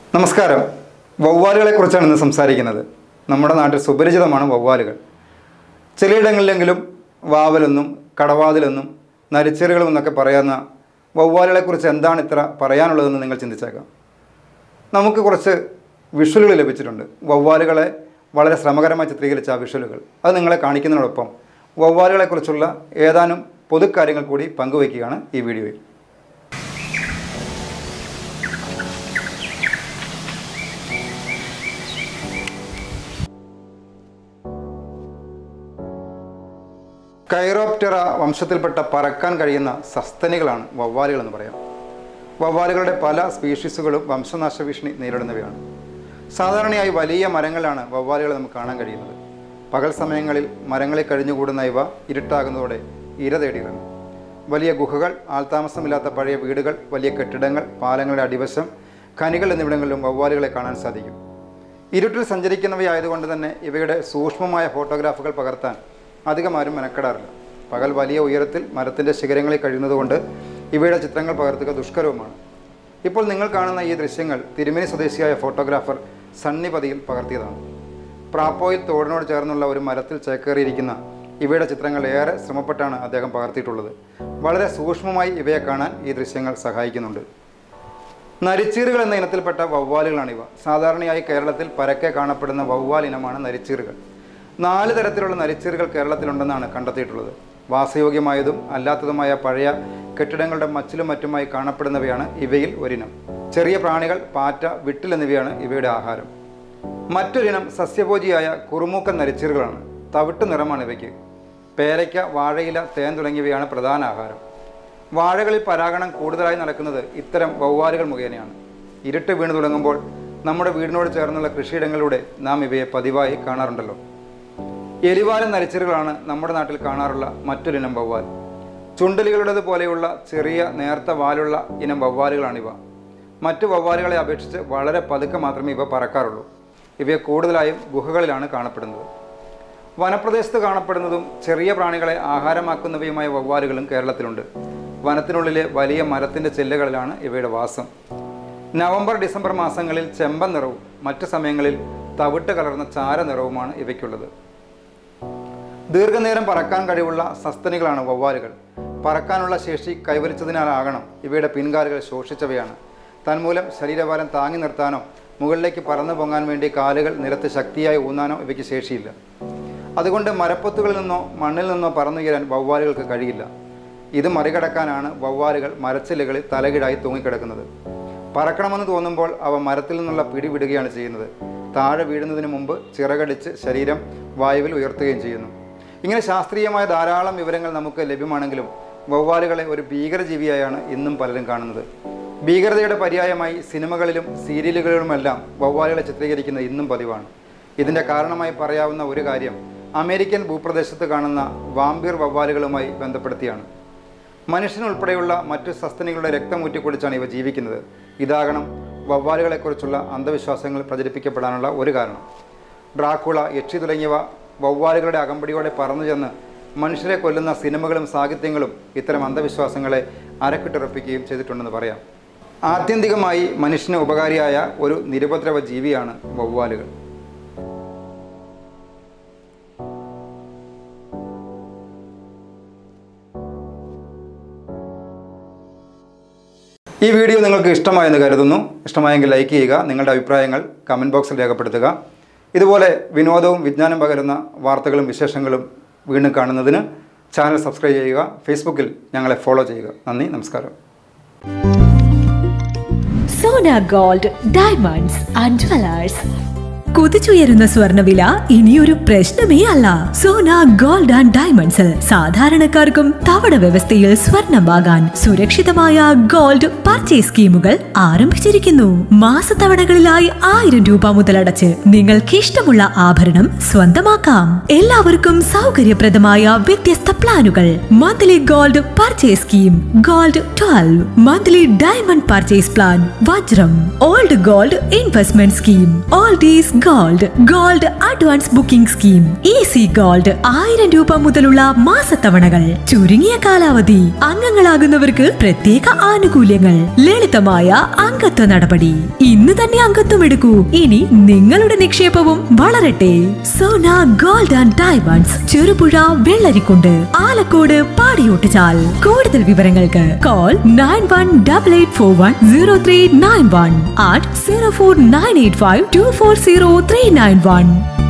നമസ്കാരം വവ്വാലുകളെ കുറിച്ചാണ് ഇന്ന് സംസാരിക്കുന്നത് നമ്മുടെ നാട്ടിൽ സുപരിചിതമാണ് വവ്വാലുകൾ ചിലയിടങ്ങളിലെങ്കിലും വാവലെന്നും കടവാതിലെന്നും നരിച്ചേറുകളും എന്നൊക്കെ പറയുന്ന വവ്വാലുകളെക്കുറിച്ച് എന്താണ് ഇത്ര പറയാനുള്ളതെന്ന് നിങ്ങൾ ചിന്തിച്ചേക്കാം നമുക്ക് കുറച്ച് വിഷ്വലുകൾ ലഭിച്ചിട്ടുണ്ട് വവ്വാലുകളെ വളരെ ശ്രമകരമായി ചിത്രീകരിച്ച ആ വിഷ്വലുകൾ അത് നിങ്ങളെ കാണിക്കുന്നതിനോടൊപ്പം വവ്വാലുകളെക്കുറിച്ചുള്ള ഏതാനും പൊതുക്കാര്യങ്ങൾ കൂടി പങ്കുവയ്ക്കുകയാണ് ഈ വീഡിയോയിൽ കൈറോപ്റ്ററ വംശത്തിൽപ്പെട്ട പറക്കാൻ കഴിയുന്ന സസ്തനികളാണ് വവ്വാലുകൾ എന്ന് പറയാം വവ്വാലുകളുടെ പല സ്പീഷീസുകളും വംശനാശ ഭീഷണി നേരിടുന്നവയാണ് സാധാരണയായി വലിയ മരങ്ങളിലാണ് വവ്വാലുകളെ നമുക്ക് കാണാൻ കഴിയുന്നത് പകൽ സമയങ്ങളിൽ മരങ്ങളിൽ കഴിഞ്ഞുകൂടുന്ന ഇവ ഇരുട്ടാകുന്നതോടെ ഇര തേടിയിറങ്ങും വലിയ ഗുഹകൾ ആൾതാമസമില്ലാത്ത പഴയ വീടുകൾ വലിയ കെട്ടിടങ്ങൾ പാലങ്ങളുടെ അടിവശം ഖനികൾ എന്നിവിടങ്ങളിലും വവ്വാലുകളെ കാണാൻ സാധിക്കും ഇരുട്ടിൽ സഞ്ചരിക്കുന്നവയായതുകൊണ്ട് തന്നെ ഇവയുടെ സൂക്ഷ്മമായ ഫോട്ടോഗ്രാഫുകൾ പകർത്താൻ അധികം ആരും മെനക്കെടാറില്ല പകൽ വലിയ ഉയരത്തിൽ മരത്തിൻ്റെ ശിഖരങ്ങളിൽ കഴിയുന്നതുകൊണ്ട് ഇവയുടെ ചിത്രങ്ങൾ പകർത്തുക ദുഷ്കരവുമാണ് ഇപ്പോൾ നിങ്ങൾ കാണുന്ന ഈ ദൃശ്യങ്ങൾ തിരുമേനി സ്വദേശിയായ ഫോട്ടോഗ്രാഫർ സണ്ണിപതിയിൽ പകർത്തിയതാണ് പ്രാപ്പോയിൽ തോടിനോട് ചേർന്നുള്ള ഒരു മരത്തിൽ ചേക്കേറിയിരിക്കുന്ന ഇവയുടെ ചിത്രങ്ങൾ ഏറെ ശ്രമപ്പെട്ടാണ് അദ്ദേഹം പകർത്തിയിട്ടുള്ളത് വളരെ സൂക്ഷ്മമായി ഇവയെ കാണാൻ ഈ ദൃശ്യങ്ങൾ സഹായിക്കുന്നുണ്ട് നരിച്ചീറുകൾ എന്ന ഇനത്തിൽപ്പെട്ട വവ്വാലുകളാണിവ സാധാരണയായി കേരളത്തിൽ പരക്കെ കാണപ്പെടുന്ന വവ്വാൽ ഇനമാണ് നരിച്ചീറുകൾ നാല് തരത്തിലുള്ള നരിച്ചീറുകൾ കേരളത്തിലുണ്ടെന്നാണ് കണ്ടെത്തിയിട്ടുള്ളത് വാസയോഗ്യമായതും അല്ലാത്തതുമായ പഴയ കെട്ടിടങ്ങളുടെ മച്ചിലും മറ്റുമായി കാണപ്പെടുന്നവയാണ് ഇവയിൽ ഒരിനം ചെറിയ പ്രാണികൾ പാറ്റ വിട്ടിൽ എന്നിവയാണ് ഇവയുടെ ആഹാരം മറ്റൊരിനം സസ്യഭോജിയായ കുറുമൂക്കൻ നരിച്ചീറുകളാണ് തവിട്ട് നിറമാണ് ഇവയ്ക്ക് പേരയ്ക്ക വാഴയില തേൻ തുടങ്ങിയവയാണ് പ്രധാന ആഹാരം വാഴകളിൽ പരാഗണം കൂടുതലായി നടക്കുന്നത് ഇത്തരം വവ്വാലുകൾ മുഖേനയാണ് ഇരുട്ട് വീണു തുടങ്ങുമ്പോൾ നമ്മുടെ വീടിനോട് ചേർന്നുള്ള കൃഷിയിടങ്ങളിലൂടെ നാം ഇവയെ പതിവായി കാണാറുണ്ടല്ലോ എലിവാലൻ നരിച്ചറുകളാണ് നമ്മുടെ നാട്ടിൽ കാണാറുള്ള മറ്റൊരിനം വവ്വാൽ ചുണ്ടലികളുടേത് പോലെയുള്ള ചെറിയ നേർത്ത വാലുള്ള ഇനം വവ്വാലുകളാണിവ മറ്റു വവ്വാലുകളെ അപേക്ഷിച്ച് വളരെ പതുക്കെ മാത്രമേ ഇവ പറക്കാറുള്ളൂ ഇവയെ കൂടുതലായും ഗുഹകളിലാണ് കാണപ്പെടുന്നത് വനപ്രദേശത്ത് കാണപ്പെടുന്നതും ചെറിയ പ്രാണികളെ ആഹാരമാക്കുന്നവയുമായ വവ്വാലുകളും കേരളത്തിലുണ്ട് വനത്തിനുള്ളിലെ വലിയ മരത്തിൻ്റെ ചെല്ലുകളിലാണ് ഇവയുടെ വാസം നവംബർ ഡിസംബർ മാസങ്ങളിൽ ചെമ്പൻ നിറവും മറ്റു സമയങ്ങളിൽ തവിട്ട് കലർന്ന ചാര നിറവുമാണ് ഇവയ്ക്കുള്ളത് ദീർഘനേരം പറക്കാൻ കഴിവുള്ള സസ്തനികളാണ് വവ്വാലുകൾ പറക്കാനുള്ള ശേഷി കൈവരിച്ചതിനാലാകണം ഇവയുടെ പിൻകാലുകൾ ശോഷിച്ചവയാണ് തന്മൂലം ശരീരഭാരം താങ്ങി നിർത്താനോ മുകളിലേക്ക് പറന്നു പൊങ്ങാൻ വേണ്ടി കാലുകൾ നിലത്ത് ശക്തിയായി ഊന്നാനോ ഇവയ്ക്ക് ശേഷിയില്ല അതുകൊണ്ട് മരപ്പൊത്തുകളിൽ നിന്നോ മണ്ണിൽ നിന്നോ പറന്നുയരാൻ വവ്വാലുകൾക്ക് കഴിയില്ല ഇത് മറികടക്കാനാണ് വവ്വാലുകൾ മരച്ചില്ലകളിൽ തലകിടായി തൂങ്ങിക്കിടക്കുന്നത് പറക്കണമെന്ന് തോന്നുമ്പോൾ അവ മരത്തിൽ നിന്നുള്ള പിടി വിടുകയാണ് ചെയ്യുന്നത് താഴെ വീഴുന്നതിന് മുമ്പ് ചിറകടിച്ച് ശരീരം വായുവിൽ ഉയർത്തുകയും ചെയ്യുന്നു ഇങ്ങനെ ശാസ്ത്രീയമായ ധാരാളം വിവരങ്ങൾ നമുക്ക് ലഭ്യമാണെങ്കിലും വവ്വാലുകളെ ഒരു ഭീകരജീവിയായാണ് ഇന്നും പലരും കാണുന്നത് ഭീകരതയുടെ പര്യായമായി സിനിമകളിലും സീരിയലുകളിലുമെല്ലാം വവ്വാലുകളെ ചിത്രീകരിക്കുന്നത് ഇന്നും പതിവാണ് ഇതിൻ്റെ കാരണമായി പറയാവുന്ന ഒരു കാര്യം അമേരിക്കൻ ഭൂപ്രദേശത്ത് കാണുന്ന വാമ്പീർ വവ്വാലുകളുമായി ബന്ധപ്പെടുത്തിയാണ് മനുഷ്യനുൾപ്പെടെയുള്ള മറ്റു സസ്തനികളുടെ രക്തം ഊറ്റിക്കുടിച്ചാണ് ഇവ ജീവിക്കുന്നത് ഇതാകണം വവ്വാലുകളെക്കുറിച്ചുള്ള അന്ധവിശ്വാസങ്ങൾ പ്രചരിപ്പിക്കപ്പെടാനുള്ള ഒരു കാരണം ഡ്രാക്കുള യക്ഷി തുടങ്ങിയവ വവ്വാലുകളുടെ അകമ്പടിയോടെ പറന്നു ചെന്ന് മനുഷ്യരെ കൊല്ലുന്ന സിനിമകളും സാഹിത്യങ്ങളും ഇത്തരം അന്ധവിശ്വാസങ്ങളെ അരക്കിട്ടുറപ്പിക്കുകയും ചെയ്തിട്ടുണ്ടെന്ന് പറയാം ആത്യന്തികമായി മനുഷ്യന് ഉപകാരിയായ ഒരു നിരുപദ്രവ ജീവിയാണ് വവ്വാലുകൾ ഈ വീഡിയോ നിങ്ങൾക്ക് ഇഷ്ടമായെന്ന് കരുതുന്നു ഇഷ്ടമായെങ്കിൽ ലൈക്ക് ചെയ്യുക നിങ്ങളുടെ അഭിപ്രായങ്ങൾ കമൻറ്റ് ബോക്സിൽ രേഖപ്പെടുത്തുക ഇതുപോലെ വിനോദവും വിജ്ഞാനം പകരുന്ന വാർത്തകളും വിശേഷങ്ങളും വീണ്ടും കാണുന്നതിന് ചാനൽ സബ്സ്ക്രൈബ് ചെയ്യുക ഫേസ്ബുക്കിൽ ഞങ്ങളെ ഫോളോ ചെയ്യുക നന്ദി നമസ്കാരം Sona gold diamonds and jewellers കുതിച്ചുയരുന്ന സ്വർണ്ണവില ഇനിയൊരു പ്രശ്നമേ അല്ല സോന ഗോൾഡ് ആൻഡ് ഡയമണ്ട്സിൽ സാധാരണക്കാർക്കും തവണ വ്യവസ്ഥയിൽ സ്വർണം വാങ്ങാൻ സുരക്ഷിതമായ ഗോൾഡ് പർച്ചേസ് സ്കീമുകൾ ആരംഭിച്ചിരിക്കുന്നു മാസത്തവണകളിലായി ആയിരം രൂപ മുതലടച്ച് നിങ്ങൾക്ക് ഇഷ്ടമുള്ള ആഭരണം സ്വന്തമാക്കാം എല്ലാവർക്കും സൗകര്യപ്രദമായ വ്യത്യസ്ത പ്ലാനുകൾ monthly gold purchase scheme gold twelve monthly diamond purchase plan വജ്രം old gold investment scheme all these gold gold advance booking scheme easy gold ആയിരം രൂപ മുതലുള്ള മാസത്തവണകൾ ചുരുങ്ങിയ കാലാവധി അംഗങ്ങളാകുന്നവർക്ക് പ്രത്യേക ആനുകൂല്യങ്ങൾ ലളിതമായ അംഗത്വ നടപടി ഇന്ന് തന്നെ അംഗത്വം എടുക്കൂ ഇനി നിങ്ങളുടെ നിക്ഷേപവും വളരട്ടെ Sona gold and diamonds Cherupuzha Vellarikkundu Alakode Padiyottuchal കൂടുതൽ വിവരങ്ങൾക്ക് call nine one double eight four one zero three nine one eight zero four nine eight five two four zero three nine one